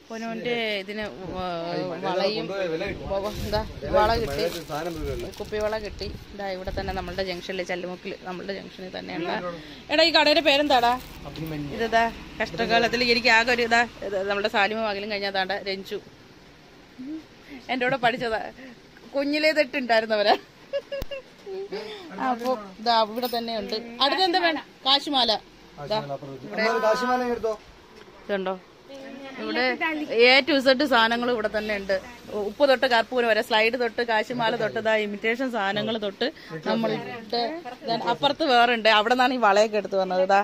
പൊന്നുവിന്റെ ഇതിന് വ- വളയും വ- എന്താ വള കിട്ടി കുപ്പിവള കിട്ടി ഇതാ ഇവിടെ തന്നെ നമ്മളുടെ ജംഗ്ഷനിൽ ചല്ലുമുക്കിൽ നമ്മളുടെ ജംഗ്ഷനിൽ തന്നെയുള്ള എടാ ഈ കടയുടെ പേരെന്താടാ ഇതാ കഷ്ടകാലത്തിൽ എനിക്ക് ആകെ ഒരു ഇതാ ഇത് നമ്മുടെ സാലിമ മകലും കഴിഞ്ഞതാണ്ട രഞ്ജു എൻ്റെ കൂടെ പഠിച്ചതാ കുഞ്ഞിലേ തൊട്ടുണ്ടായിരുന്നവരാ അപ്പൊ ഇതാ ഇവിടെ തന്നെ ഉണ്ട് അടുത്ത എന്താ വേണം കാശുമാല ഇതാ ഇതുണ്ടോ ഇവിടെ എ ടു സെഡ് സാധനങ്ങൾ ഇവിടെ തന്നെ ഉണ്ട് ഉപ്പ് തൊട്ട് കർപ്പൂരം വരെ സ്ലൈഡ് തൊട്ട് കാശുമാല തൊട്ട് ഇതാ ഇമിറ്റേഷൻ സാധനങ്ങൾ തൊട്ട് നമ്മൾ ഇട്ട് ദാ അപ്പുറത്ത് വേറെ ഉണ്ട് അവിടെ നിന്നാണ് ഈ വളയൊക്കെ എടുത്തു വന്നത് ഇതാ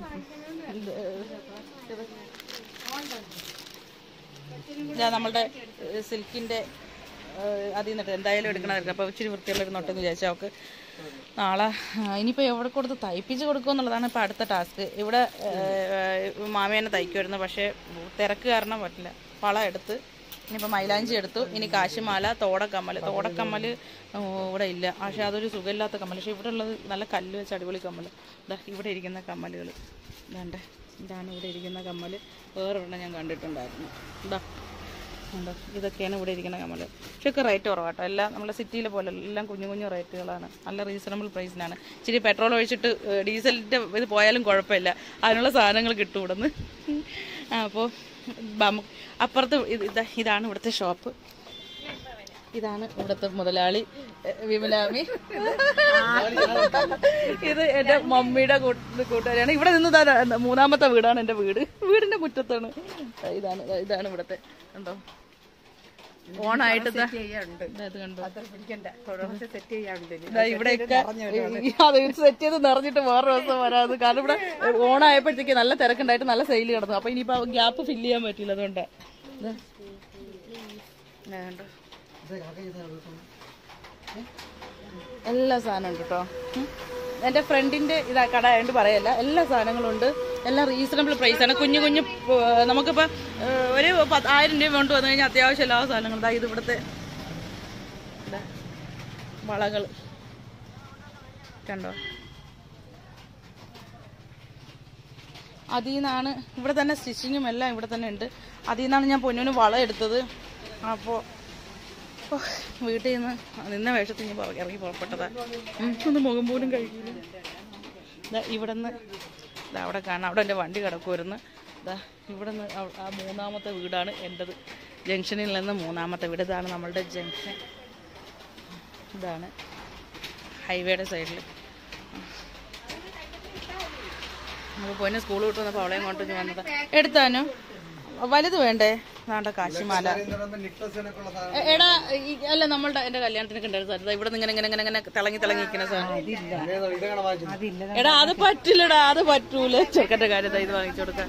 ഇതാ നമ്മളുടെ സിൽക്കിന്റെ അതിൽ നിന്നിട്ട് എന്തായാലും എടുക്കണമായിരിക്കും അപ്പൊ ഇച്ചിരി വൃത്തിയുള്ള ഒരു നോട്ടെന്ന് വിചാരിച്ചാൽ അവൾക്ക് നാളെ ആ, ഇനിയിപ്പോ എവിടെ കൊടുത്ത് തയ്പ്പിച്ച് കൊടുക്കുക എന്നുള്ളതാണ് ഇപ്പൊ അടുത്ത ടാസ്ക് ഇവിടെ ഏഹ്, മാമേനെ തയ്ക്കുമായിരുന്നു പക്ഷേ തിരക്ക് കാരണം പറ്റില്ല വള എടുത്ത് ഇനിയിപ്പോൾ മൈലാഞ്ചി എടുത്തു ഇനി കാശുമാല തോടക്കമ്മൽ തോടക്കമ്മൽ ഇവിടെ ഇല്ല പക്ഷെ അതൊരു സുഖമില്ലാത്ത കമ്മൽ പക്ഷെ ഇവിടെ ഉള്ളത് നല്ല കല്ല് വെച്ച് അടിപൊളി കമ്മൽ ഇതാ ഇവിടെ ഇരിക്കുന്ന കമ്മലുകൾ ഇതാണ്ട് ഇതാണ് ഇവിടെ ഇരിക്കുന്ന കമ്മൽ വേറൊരെണ്ണം ഞാൻ കണ്ടിട്ടുണ്ടായിരുന്നു ഇതാ ഉണ്ടോ ഇതൊക്കെയാണ് ഇവിടെ ഇരിക്കുന്ന കമ്മൽ പക്ഷെ ഒക്കെ റേറ്റ് കുറവാട്ടോ എല്ലാം നമ്മുടെ സിറ്റിയിലെ പോലെ അല്ല. എല്ലാം കുഞ്ഞു കുഞ്ഞു റേറ്റുകളാണ് നല്ല റീസണബിൾ പ്രൈസിനാണ് ഇച്ചിരി പെട്രോൾ ഒഴിച്ചിട്ട് ഏഹ്, ഡീസലിൻ്റെ ഇത് പോയാലും കുഴപ്പമില്ല അതിനുള്ള സാധനങ്ങൾ കിട്ടും ഇവിടെ നിന്ന് അപ്പോൾ അപ്പുറത്ത് ഇത് ഇതാ ഇതാണ് ഇവിടുത്തെ ഷോപ്പ് ഇതാണ് ഇവിടുത്തെ മുതലാളി ഏഹ്, വിമലാമി ഇത് എന്റെ മമ്മിയുടെ കൂട്ട് കൂട്ടുകാരിയാണ് ഇവിടെ നിന്ന് ദാ ര- മൂന്നാമത്തെ വീടാണ് എന്റെ വീട് വീടിന്റെ മുറ്റത്താണ് ഇതാണ് ഇതാണ് ഇവിടുത്തെ കണ്ടോ ഓണായിട്ട് ദാ- ദാ ഇത് കണ്ടോ ദാ ഇവിടെയൊക്കെ അത് സെറ്റ് ചെയ്ത് നിറഞ്ഞിട്ട് വേറെ ദിവസം വരാത് കാരണം ഇവിടെ ഓണായപ്പോഴത്തേക്ക് നല്ല തിരക്കുണ്ടായിട്ട് നല്ല സെയിൽ കിടന്നു അപ്പൊ ഇനിയിപ്പോ ഗ്യാപ്പ് ഫില്ല് ചെയ്യാൻ പറ്റില്ല അതുകൊണ്ടാ ദാ. ദാ കണ്ടോ എല്ലാ സാധനവും ഉണ്ട് കേട്ടോ എൻ്റെ ഫ്രണ്ടിന്റെ ഇതാ കട ആയതുകൊണ്ട് പറയല്ല എല്ലാ സാധനങ്ങളും ഉണ്ട് എല്ലാം റീസണബിൾ പ്രൈസ് ആണ് കുഞ്ഞു കുഞ്ഞു ഏഹ്, നമുക്കിപ്പോൾ ഏഹ്, ഒരു പത്ത് ആയിരം രൂപ കൊണ്ട് വന്നു കഴിഞ്ഞാൽ അത്യാവശ്യം എല്ലാ സാധനങ്ങളും ഇതാ ഇത് ഇവിടുത്തെ ഇതാ, വളകൾ കണ്ടോ അതിൽ നിന്നാണ് ഇവിടെ തന്നെ സ്റ്റിച്ചിങ്ങും എല്ലാം ഇവിടെ തന്നെ ഉണ്ട് അതിൽ നിന്നാണ് ഞാൻ പൊന്നിന് വള എടുത്തത് അപ്പോൾ വീട്ടിൽ നിന്ന് നിന്ന വേഷത്തിൽ ഞാൻ പുറ- ഇറങ്ങി പുറപ്പെട്ടതാ ഉം, ഒന്ന് മുഖം പോലും കഴിക്കില്ല ഇവിടെ നിന്ന് അവിടെ കാണാം അവിടെ എൻ്റെ വണ്ടി കിടക്കുമായിരുന്നു ഇതാ ഇവിടെ നിന്ന് ആ മൂന്നാമത്തെ വീടാണ് എൻ്റെത് ജംഗ്ഷനിൽ നിന്ന് മൂന്നാമത്തെ വീട് ഇതാണ് നമ്മളുടെ ജംഗ്ഷൻ ഇതാണ് ഹൈവേയുടെ സൈഡിൽ നമുക്ക് പൊന്നെ സ്കൂൾ വിട്ട് വന്നപ്പോൾ അവളെയും കൊണ്ട് ഇങ്ങ് വന്നതാ എടുത്താനോ വലുത് വേണ്ടേ നാണ്ട കാശിമാല എ- എടാ ഈ- അല്ല നമ്മളുടെ എന്റെ കല്യാണത്തിനൊക്കെ ഉണ്ടായിരുന്ന സാധനം ഇവിടെ നിന്ന് ഇങ്ങനെ ഇങ്ങനെ ഇങ്ങനെ ഇങ്ങനെ തിളങ്ങി തിളങ്ങി നിൽക്കുന്ന സാധനം എടാ അത് പറ്റില്ലടാ അത് പറ്റൂല ചെറുക്കന്റെ കാര്യം ദാ ഇത് വാങ്ങിച്ചു കൊടുക്കാൻ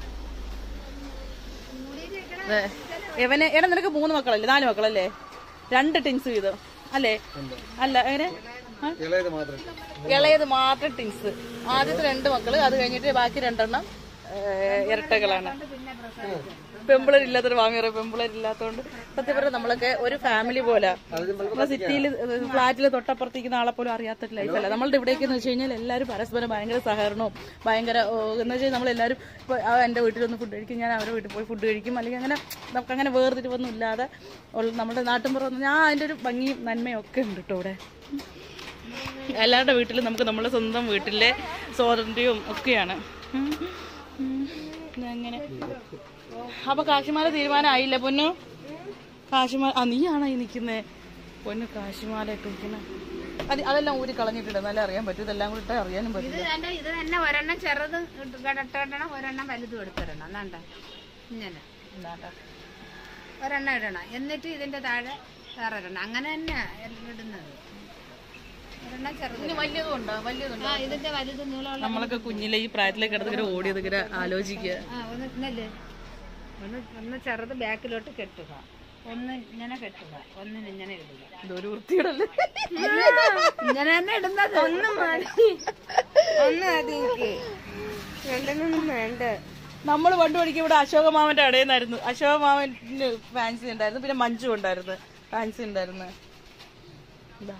ദേ, ഇവന് എടാ നിനക്ക് മൂന്ന് മക്കളല്ലേ നാല് മക്കളല്ലേ രണ്ട് ടിൻസ് വീതം അല്ലേ അല്ല എങ്ങനെ ആ? ഇളയത് മാത്രം ടിൻസ് ആദ്യത്തെ രണ്ട് മക്കള് അത് കഴിഞ്ഞിട്ട് ബാക്കി രണ്ടെണ്ണം ഏഹ്, ഇരട്ടകളാണ് പെമ്പിളരില്ലാത്തൊരു മാമിയറ പെമ്പിളരില്ലാത്തോണ്ട് സത്യം പറഞ്ഞാൽ നമ്മളൊക്കെ ഒരു ഫാമിലി പോലെ നമ്മളെ സിറ്റിയിൽ ഫ്ലാറ്റിൽ തൊട്ടപ്പുറത്തിരിക്കുന്ന ആളെ പോലും അറിയാത്ത ലൈഫല്ല നമ്മളുടെ ഇവിടേക്ക് എന്ന് വെച്ച് കഴിഞ്ഞാൽ എല്ലാവരും പരസ്പരം ഭയങ്കര സഹകരണവും ഭയങ്കര ഓ, എന്ന് വെച്ചാൽ നമ്മളെല്ലാവരും ഇപ്പോൾ എൻ്റെ വീട്ടിലൊന്ന് ഫുഡ് കഴിക്കും ഞാൻ അവരുടെ വീട്ടിൽ പോയി ഫുഡ് കഴിക്കും അല്ലെങ്കിൽ അങ്ങനെ നമുക്ക് അങ്ങനെ വേർതിരിവൊന്നും ഇല്ലാതെ ഉള്ള നമ്മുടെ നാട്ടിൻപുറം ഞാൻ അതിൻ്റെ ഒരു ഭംഗിയും നന്മയും ഒക്കെ ഉണ്ട് കേട്ടോ ഇവിടെ എല്ലാവരുടെ വീട്ടിലും നമുക്ക് നമ്മുടെ സ്വന്തം വീട്ടിലെ സ്വാതന്ത്ര്യവും ഒക്കെയാണ് ഉം. ഉം. അങ്ങനെ അപ്പൊ കാശിമാല തീരുമാനമായില്ല പൊന്നു കാശിമാല ആ നീയാണോ ഈ നിൽക്കുന്നേ പൊന്നു കാശിമാല ഇട്ടിരിക്കുന്ന അത് അതെല്ലാം ഊരി കളഞ്ഞിട്ടുണ്ട് എന്നാലേ അറിയാൻ പറ്റും ഇതെല്ലാം കൂടി ഇട്ടാൽ അറിയാനും ഇത് പറ്റില്ല തന്നെ ഇത് തന്നെ ഒരെണ്ണം ചെറുത് കിടട്ടിടണം ഒരെണ്ണം വലുതും എടുത്തിടണം എന്നാണ്ട ഇങ്ങനെ ഇതാണ്ടാ. ഒരെണ്ണം ഇടണം എന്നിട്ട് ഇതിന്റെ താഴെ വേറെ ഒരെണ്ണം അങ്ങനെ തന്നെ ഇടുന്നത് ഒരെണ്ണം ചെറുത് ഇനി വലിയതും ഉണ്ടോ വലിയതുണ്ടോ ആ ഇതിന്റെ വലുത് നീളമുള്ള നമ്മളൊക്കെ കുഞ്ഞിലെ ഈ പ്രായത്തിലേക്ക് കിടന്ന് ഇങ്ങനെ ഓടിയത് ഇങ്ങനെ ആലോചിക്കുക ആ ഒന്ന് ഇന്നല്ലേ ഒന്ന് ഒന്ന് ചെറുത് ബാക്കിലോട്ട് കെട്ടുക ഒന്ന് ഇങ്ങനെ കെട്ടുക ഒന്നിന് ഇങ്ങനെ ഇടുക ഇതൊരു വൃത്തിയിടല്ലേ ഇങ്ങനെ തന്നെ ഇടുന്നത് ഒന്നും ഒന്ന് അതിക്ക് രണ്ടെണ്ണൊന്നും വേണ്ട നമ്മൾ പണ്ട് പഠിക്കും ഇവിടെ അശോക മാമന്റെ അടയുന്നായിരുന്നു അശോക മാമന് ഫാൻസി ഉണ്ടായിരുന്നു പിന്നെ മഞ്ജു ഉണ്ടായിരുന്നു ഫാൻസി ഉണ്ടായിരുന്നു ഇതാ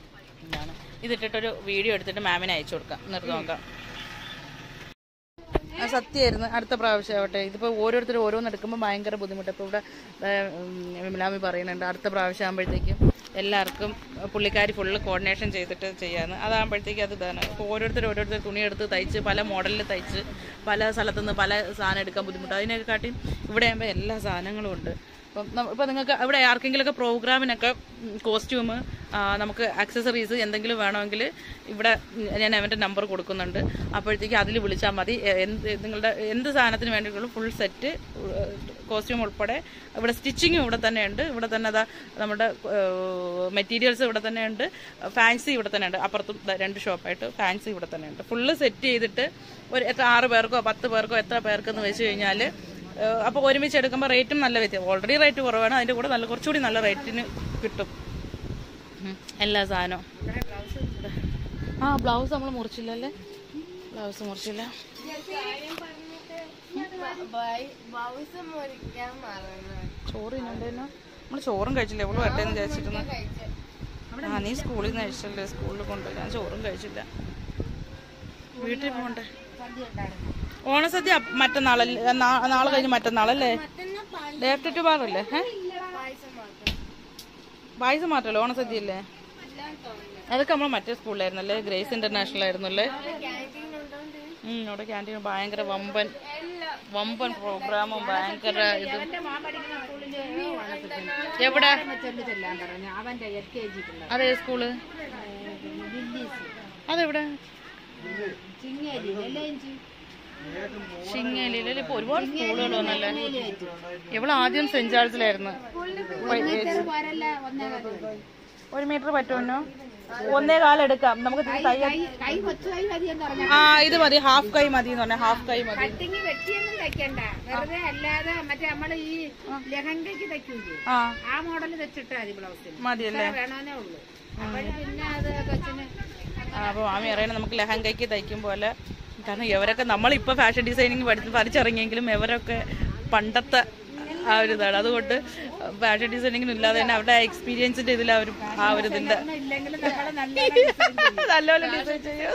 ഇതാണ് ഇതിട്ടിട്ടൊരു വീഡിയോ എടുത്തിട്ട് മാമിനെ അയച്ചു കൊടുക്കാം എന്നിട്ട് നോക്കാം ആ, സത്യമായിരുന്നു അടുത്ത പ്രാവശ്യം ആവട്ടെ ഇതിപ്പോൾ ഓരോരുത്തർ ഓരോന്ന് എടുക്കുമ്പോൾ ഭയങ്കര ബുദ്ധിമുട്ട് ഇപ്പോൾ ഇവിടെ വിമലാമി പറയുന്നുണ്ട് അടുത്ത പ്രാവശ്യം ആകുമ്പോഴത്തേക്കും എല്ലാവർക്കും പുള്ളിക്കാരി ഫുള്ള് കോർഡിനേഷൻ ചെയ്തിട്ട് ചെയ്യാന്ന് അതാകുമ്പോഴത്തേക്കും അത് ഇതാണ് ഇപ്പോൾ ഓരോരുത്തർ ഓരോരുത്തർ തുണിയെടുത്ത് തയ്ച്ച് പല മോഡലിൽ തയ്ച്ച് പല സ്ഥലത്തുനിന്ന് പല സാധനം എടുക്കാൻ ബുദ്ധിമുട്ട് അതിനൊക്കെ കാട്ടി ഇവിടെ ആകുമ്പോൾ എല്ലാ സാധനങ്ങളും ഉണ്ട് അപ്പം നമ്മ- ഇപ്പം നിങ്ങൾക്ക് ഇവിടെ ആർക്കെങ്കിലുമൊക്കെ പ്രോഗ്രാമിനൊക്കെ കോസ്റ്റ്യൂം നമുക്ക് ആക്സസറീസ് എന്തെങ്കിലും വേണമെങ്കിൽ ഇവിടെ ഞാൻ അവൻ്റെ നമ്പർ കൊടുക്കുന്നുണ്ട് അപ്പോഴത്തേക്ക് അതിൽ വിളിച്ചാൽ മതി എ- എന്ത് നിങ്ങളുടെ എന്ത് സാധനത്തിന് വേണ്ടിയിട്ടുള്ള ഫുൾ സെറ്റ് കോസ്റ്റ്യൂം ഉൾപ്പെടെ ഇവിടെ സ്റ്റിച്ചിങ്ങും ഇവിടെ തന്നെ ഉണ്ട് ഇവിടെ തന്നെ അതാ നമ്മുടെ മെറ്റീരിയൽസ് ഇവിടെ തന്നെ ഉണ്ട് ഫാൻസി ഇവിടെ തന്നെ ഉണ്ട് അപ്പുറത്തും ദാ രണ്ട് ഷോപ്പായിട്ട് ഫാൻസി ഇവിടെ തന്നെ ഉണ്ട് ഫുള്ള് സെറ്റ് ചെയ്തിട്ട് ഒരു എത്ര ആറ് പേർക്കോ പത്ത് പേർക്കോ എത്ര പേർക്കെന്ന് വെച്ച് കഴിഞ്ഞാൽ അപ്പോൾ ഒരുമിച്ച് എടുക്കുമ്പോൾ റേറ്റും നല്ല വ്യത്യാസം ഓൾറെഡി റേറ്റ് കുറവാണ് അതിൻ്റെ കൂടെ നല്ല കുറച്ചുകൂടി നല്ല റേറ്റിന് കിട്ടും ഉം. എല്ലാ സാധനവും ആ ബ്ലൗസ് നമ്മൾ മുറിച്ചില്ലല്ലേ ബ്ലൗസ് മുറിച്ചില്ല ബ്ലൗസ് മുറിക്കാൻ മറന്നു ചോറ് തിന്നണ്ടേനോ നമ്മൾ ചോറും കഴിച്ചില്ല എവള് വരട്ടേന്ന് വിചാരിച്ചിരുന്നു ആ നീ സ്കൂളിൽ നിന്ന് കഴിച്ചല്ലേ സ്കൂളിൽ കൊണ്ടുപോയി ഞാൻ ചോറും കഴിച്ചില്ല വീട്ടിൽ പോകണ്ടേ ഓണസദ്യ അപ്പ- മറ്റന്നാളല്ലേ നാ- നാളെ കഴിഞ്ഞ് മറ്റന്നാളല്ലേ ഡയറക്റ്റ് ടു ബാറല്ലേ ഏ പായസം മാത്രം പായസം മാത്രമല്ലേ ഓണസദ്യ അല്ലേ അതൊക്കെ നമ്മൾ മറ്റേ സ്കൂളിലായിരുന്നല്ലേ ഗ്രേസ് ഇന്റർനാഷണൽ ആയിരുന്നല്ലേ ക്യാൻറ്റീൻ ഉണ്ടോണ്ട് ഉം, അവിടെ ക്യാൻറ്റീൻ ഭയങ്കര വമ്പൻ വമ്പൻ പ്രോഗ്രാമും ഭയങ്കര ഇത് എന്റെ മോൻ പഠിക്കുന്ന സ്കൂളില് എവിടെ ചെല്ലു ചെല്ലാൻ പറഞ്ഞു അവന്റെ എൽ കെ ജി പിള്ളേർ അതേ സ്കൂള് ലില്ലീസ് അതെവിടെ ചിങ്ങേരി എല്ലാം ഷിങ്ങേലിയിൽ ഇപ്പൊ ഒരുപാട് സ്കൂളുകൾ വന്നല്ലേ ഇവള് ആദ്യം സെന്റ് ചാൾസിലായിരുന്നു പോരല്ല ഒന്നേ കാല്. ഒരു മീറ്റർ പറ്റുമോ ഒന്നേ കാലെടുക്കാം നമുക്ക് ഇത്തിരി തയ്യൽ കൈ- കൈ കൊച്ചു കൈ മതി എന്ന് പറഞ്ഞ ആ ഇത് മതി ഹാഫ് കൈ മതി എന്ന് പറഞ്ഞാൽ ഹാഫ് കൈ മതി കട്ടിങ് വെട്ടിയൊന്നും തയ്ക്കണ്ട വെറുതെ അല്ലാതെ മറ്റേ നമ്മള് ഈ ലഹങ്കയ്ക്ക് തയ്ക്കൂലേ ആ ആ മോഡൽ വെച്ചിട്ടാ മതി ബ്ലൗസിന് മതിയല്ലേ വേണമെന്നേ ഉള്ളൂ അപ്പോഴും പിന്നെ അത് കൊച്ചിന് ആ, അപ്പൊ മാമി അറിയണം നമുക്ക് ലെഹങ്കയ്ക്ക് തയ്ക്കും പോലെ കാരണം ഇവരൊക്കെ നമ്മളിപ്പോൾ ഫാഷൻ ഡിസൈനിങ് പഠിച്ച് പഠിച്ചിറങ്ങിയെങ്കിലും ഇവരൊക്കെ പണ്ടത്തെ ആ ഒരു ഇതാണ് അതുകൊണ്ട് ഫാഷൻ ഡിസൈനിങ്ങിന് ഇല്ലാതെ തന്നെ അവരുടെ എക്സ്പീരിയൻസിന്റെ ഇതിൽ അവർ ആ ഒരു ഇതിന്റെ ഒന്നും ഇല്ലെങ്കിലും നമ്മള് നല്ല നല്ലപോലെ ഡിസൈൻ ചെയ്യും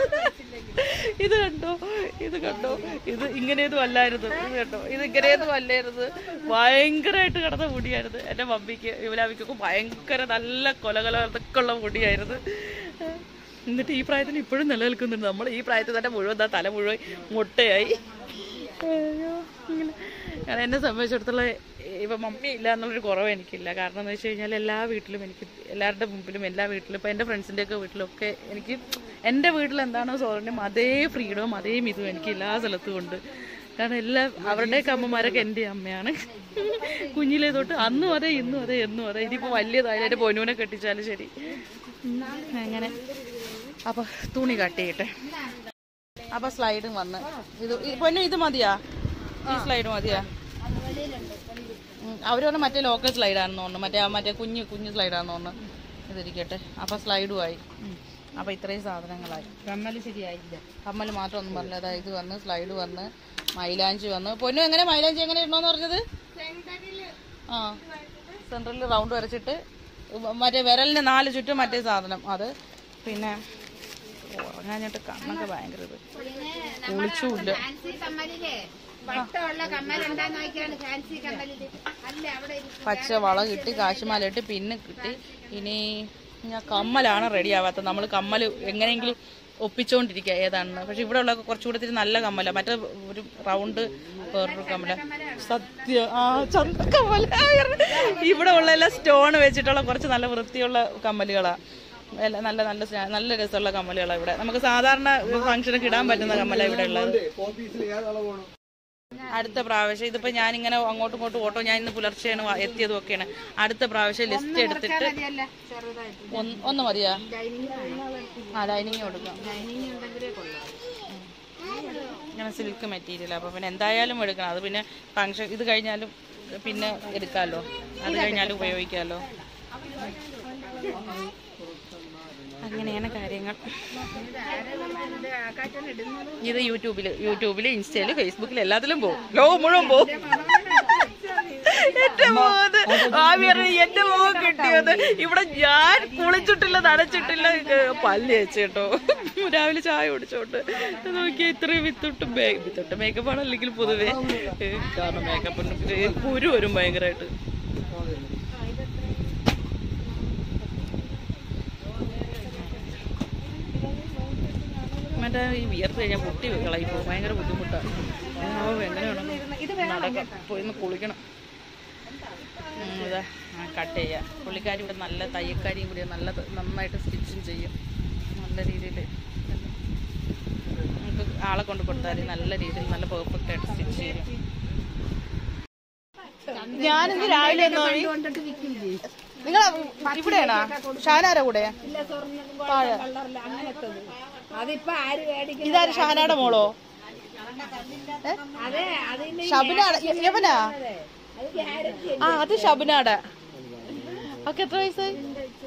ഇത് കണ്ടോ ഇത് കണ്ടോ ഇത് ഇങ്ങനെയൊന്നും അല്ലായിരുന്നു ഇത് കണ്ടോ ഇത് ഇങ്ങനെയൊന്നും അല്ലായിരുന്നു ഭയങ്കരമായിട്ട് കിടന്ന മുടിയായിരുന്നു എൻ്റെ മമ്മിക്ക് ഇവലാമിക്കൊക്കെ ഭയങ്കര നല്ല കൊലകൊലക്കൊള്ള മുടിയായിരുന്നു എന്നിട്ട് ഈ പ്രായത്തിൽ ഇപ്പോഴും നിലനിൽക്കുന്നുണ്ട് നമ്മൾ ഈ പ്രായത്തിൽ തന്നെ മുഴുവൻ ദാ തല മുഴുവൻ മുട്ടയായി അയ്യോ ഇങ്ങനെ കാരണം എന്നെ സംബന്ധിച്ചിടത്തോളം ഇപ്പം മമ്മി ഇല്ല എന്നുള്ളൊരു കുറവ് എനിക്കില്ല കാരണം എന്ന് വെച്ച് കഴിഞ്ഞാൽ എല്ലാ വീട്ടിലും എനിക്ക് എല്ലാവരുടെ മുമ്പിലും എല്ലാ വീട്ടിലും ഇപ്പം എൻ്റെ ഫ്രണ്ട്സിൻ്റെയൊക്കെ വീട്ടിലൊക്കെ എനിക്ക് എൻ്റെ വീട്ടിൽ എന്താണോ സ്വാതന്ത്ര്യം അതേ ഫ്രീഡവും അതേ ഇതും എനിക്ക് എല്ലാ സ്ഥലത്തും ഉണ്ട് കാരണം എല്ലാ അവരുടെയൊക്കെ അമ്മമാരൊക്കെ എൻ്റെ അമ്മയാണ് കുഞ്ഞിലേ തൊട്ട് അന്നും അതെ ഇന്നും അതെ എന്നും അതെ ഇനിയിപ്പോൾ വലിയതായാലും എൻ്റെ പൊന്നുവിനെ കെട്ടിച്ചാലും ശരി അങ്ങനെ അപ്പോൾ തുണി കട്ട് ചെയ്യട്ടെ അപ്പൊ സ്ലൈഡും വന്ന് ഇത് ഇത് പൊന്നു ഇത് മതിയാ ഈ സ്ലൈഡ് മതിയാ ഉം, അവര് പറഞ്ഞ മറ്റേ ലോക്കൽ സ്ലൈഡാണെന്ന് തോന്നുന്നു മറ്റേ ആ മറ്റേ കുഞ്ഞു കുഞ്ഞു സ്ലൈഡാണെന്ന് തോന്നുന്നു ഇതിരിക്കട്ടെ അപ്പൊ സ്ലൈഡും ആയി ഉം. അപ്പൊ ഇത്രയും സാധനങ്ങളായി കമ്മല് ശരിയായില്ല കമ്മൽ മാത്രം ഒന്നും പറഞ്ഞില്ല അതായത് ഇത് വന്ന് സ്ലൈഡ് വന്ന് മൈലാഞ്ചി വന്ന് പൊന്നു എങ്ങനെ മൈലാഞ്ചി എങ്ങനെ ഇടണമെന്ന് പറഞ്ഞത് ആ സെൻട്രലിൽ റൗണ്ട് വരച്ചിട്ട് ഉവ്വ് മറ്റേ വിരലിന് നാല് ചുറ്റും മറ്റേ സാധനം അത് പിന്നെ ഉറങ്ങാഞ്ഞിട്ട് കണ്ണൊക്കെ ഭയങ്കര ഇത് കുളിച്ചുമില്ല ഫാൻസി കമ്മലില്ലേ വട്ടമുള്ള കമ്മൽ ഉണ്ടാന്ന് നോക്കിയാണ് ഫാൻസി കമ്മലില് അല്ല അവിടെ ഇരിക്കും. പച്ച വള കിട്ടി കാശുമാല ഇട്ട് പിന്നെ കിട്ടി ഇനി ഞാൻ കമ്മലാണ് റെഡി ആവാത്തത് നമ്മൾ കമ്മൽ എങ്ങനെയെങ്കിലും ഒപ്പിച്ചോണ്ടിരിക്കുക ഏതാണെന്ന് പക്ഷെ ഇവിടെ ഉള്ള കുറച്ചുകൂടെ ഇത്തിരി നല്ല കമ്മല മറ്റേ ഒരു റൗണ്ട് വേറൊരു കമ്മല സത്യ ആ ചന്ത കമ്മല ഇവിടെ ഉള്ള എല്ലാം സ്റ്റോൺ വെച്ചിട്ടുള്ള കുറച്ച് നല്ല വൃത്തിയുള്ള കമ്മലുകളാ എല്ലാം നല്ല നല്ല സ്നാ- നല്ല രസമുള്ള കമ്മലുകളാണ് ഇവിടെ നമുക്ക് സാധാരണ ഫംഗ്ഷനൊക്കെ ഇടാൻ പറ്റുന്ന കമ്മല ഇവിടെ ഉള്ളത് അടുത്ത പ്രാവശ്യം ഇതിപ്പോ ഞാൻ ഇങ്ങനെ അങ്ങോട്ടും ഇങ്ങോട്ടും ഓട്ടോ ഞാൻ ഇന്ന് പുലർച്ചെയാണ് വ- എത്തിയതും ഒക്കെയാണ് അടുത്ത പ്രാവശ്യം ലിസ്റ്റ് എടുത്തിട്ട് മതിയല്ല ചെറുതായിട്ട് ഒന്ന് ഒന്ന് മതിയാ ഡൈനിങ് ആ ഡൈനിങ് കൊടുക്കാം ഡൈനിങ് ഉണ്ടെങ്കിലേ കൊള്ളാം ഇങ്ങനെ സിൽക്ക് മെറ്റീരിയൽ അപ്പൊ പിന്നെ എന്തായാലും എടുക്കണം അത് പിന്നെ ഫംഗ്ഷൻ ഇത് കഴിഞ്ഞാലും പിന്നെ എടുക്കാമല്ലോ അത് കഴിഞ്ഞാലും ഉപയോഗിക്കാമല്ലോ അങ്ങനെയാണ് കാര്യങ്ങൾ ഇത് ആക്കാറ്റൻ ഇടുന്നത് ഇത് യൂട്യൂബിൽ യൂട്യൂബിൽ ഇൻസ്റ്റയിൽ ഫേസ്ബുക്കിൽ എല്ലാത്തിലും പോകും ലോകം മുഴുവൻ പോകും എന്റെ മോത് ആവി അറിയ എന്റെ മോൻ കിട്ടിയത് ഇവിടെ ഞാൻ കുളിച്ചിട്ടില്ല നനച്ചിട്ടില്ല ഏ, പല്ല് തേച്ച് കേട്ടോ രാവിലെ ചായ കുടിച്ചോണ്ട് നോക്കിയാ ഇത്രയും വിത്തൊട്ട് മേ- വിത്തൊട്ട് മേക്കപ്പ് ആണ് അല്ലെങ്കിൽ പൊതുവേ ഏ, കാരണം മേക്കപ്പിന് കുരു വരും ഭയങ്കരമായിട്ട് മറ്റേ ഈ വിയർത്ത് കഴിഞ്ഞാൽ പൊട്ടി കളയി പോകും ഭയങ്കര ബുദ്ധിമുട്ടാണ് ഓ എങ്ങനെ വേണം നടക്കാം പോയി ഒന്ന് കുളിക്കണം ഉം, ഇതാ കട്ട് ചെയ്യാം പുള്ളിക്കാരി ഇവിടെ നല്ല തയ്യക്കാരിയും കൂടി നല്ല ത- നന്നായിട്ട് സ്റ്റിച്ചും ചെയ്യും നല്ല രീതിയിൽ നമുക്ക് ആളെ കൊണ്ട് കൊടുത്താൽ നല്ല രീതിയിൽ നല്ല പെർഫെക്റ്റ് ആയിട്ട് സ്റ്റിച്ച് ചെയ്യും ഞാനിന്ന് രാവിലെ ഒന്ന് പോയി നിങ്ങൾ ഇവിടെയാണോ ഷാനാര കൂടെ താഴെ അതിപ്പോ ആര് മേടിക്കും ഇതാര് ഷാനയുടെ മോളോ അതെ അതിന് ഷബിനാട് യവനാ അത് ഗ്യാരണ്ടി ആ അത് ഷബിനാട് ഒക്കെ എത്ര വയസ്സായി